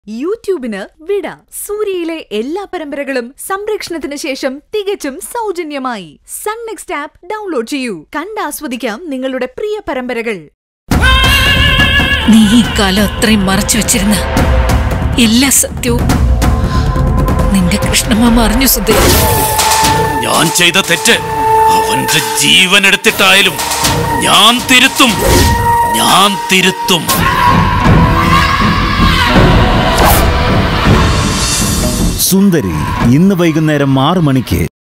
യൂട്യൂബിന് വിട സൂര്യയിലെ എല്ലാ പരമ്പരകളും സംരക്ഷണത്തിന് ശേഷം തികച്ചും സൗജന്യമായി സൺ നെക്സ്റ്റ് ആപ്പ് ഡൗൺലോഡ് ചെയ്യൂ കണ്ടാസ്വദിക്കാം നിങ്ങളുടെ പ്രിയ പരമ്പരകൾ നീ ഈ കാലം അത്രയും മറച്ചു വെച്ചിരുന്ന എല്ലാ സത്യവും നിന്റെ കൃഷ്ണമാമ അറിഞ്ഞു സുധേ ഞാൻ ചെയ്ത തെറ്റ് അവന്റെ ജീവൻ എടുത്തിട്ടായാലും ഞാൻ തിരുത്തും ഞാൻ തിരുത്തും സുന്ദരി ഇന്ന് വൈകുന്നേരം ആറ് മണിക്ക്